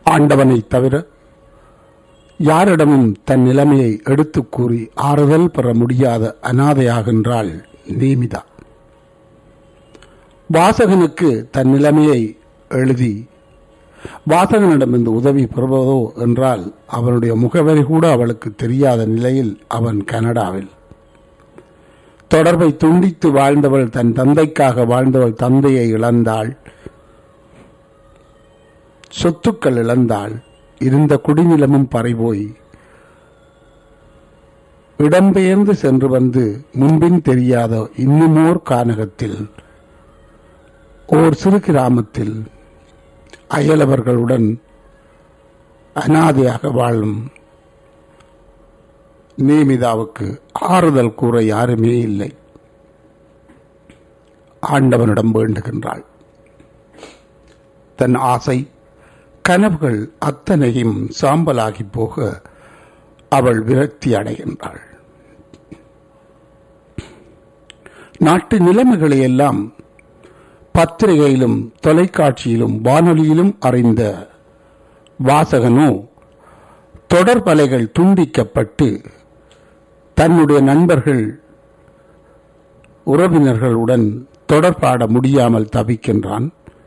ஆண்டவனைத் தவிர யாரிடமும் தன் நிலைமையை எடுத்துக் கூறி ஆறுதல் பெற முடியாத அனாதையாகின்றாள் நீமிதா வாசகனுக்கு தன் நிலைமையை எழுதி வாசகனிடமிருந்து உதவி பெறுவதோ என்றால் அவனுடைய முகவரி கூட அவளுக்கு தெரியாத நிலையில் அவன் கனடாவில் தொடர்பை துண்டித்து வாழ்ந்தவள் தன் தந்தைக்காக வாழ்ந்தவள் தந்தையை இழந்தாள் சொத்துக்கள் இழந்தாள் இருந்த குடிநிலமும் பறிபோய் இடம்பெயர்ந்து சென்று வந்து முன்பின் தெரியாத இன்னுமோர் கானகத்தில் ஓர் சிறு கிராமத்தில் அயலவர்களுடன் அனாதையாக வாழும் நியமிதாவுக்கு ஆறுதல் கூற யாருமே இல்லை ஆண்டவனிடம் வேண்டுகின்றாள் தன் ஆசை கனவுகள் அத்தனையும் சாம்பலாகி போக அவள் விரக்தி அடைகின்றாள் நாட்டு நிலைமைகளை எல்லாம் பத்திரிகையிலும் தொலைக்காட்சியிலும் வானொலியிலும் அறிந்த வாசகனோ தொடர்பலைகள் துண்டிக்கப்பட்டு தன்னுடைய நண்பர்கள் உறவினர்களுடன் தொடர்பாட முடியாமல் தவிக்கின்றான்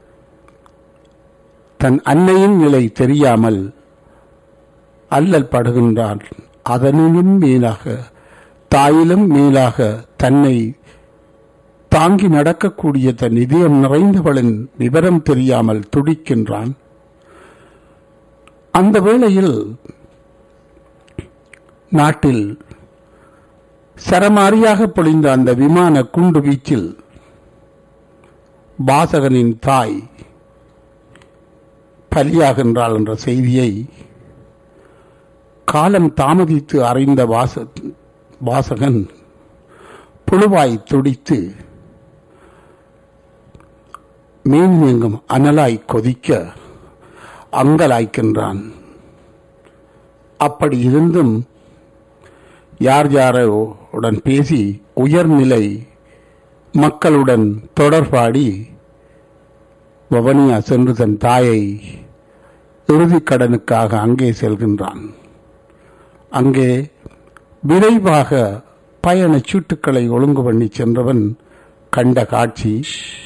தன் அன்னையின் நிலை தெரியாமல் அல்லல் படுகின்றான் அதனிலும் மேலாக தாயிலும் மேலாக தன்னை தாங்கி நடக்கக்கூடிய தன் இதயம் நிறைந்தவளின் விவரம் தெரியாமல் துடிக்கின்றான் அந்த வேளையில் நாட்டில் சரமாரியாக பொழிந்த அந்த விமான குண்டு வீச்சில் வாசகனின் தாய் பலியாகின்றாள் என்ற செய்தியை காலம் தாமதித்து அறிந்த வாச வாசகன் புழுவாய் துடித்து மீன் எங்கும் அனலாய் கொதிக்க அங்கலாய்க்கின்றான் அப்படி இருந்தும் யார் யாரோ உடன் பேசி உயர்நிலை மக்களுடன் தொடர்பாடி வவனியா சென்று தன் தாயை இறுதிக் கடனுக்காக அங்கே செல்கின்றான் அங்கே விரைவாக பயண சீட்டுக்களை ஒழுங்கு பண்ணி சென்றவன் கண்ட காட்சி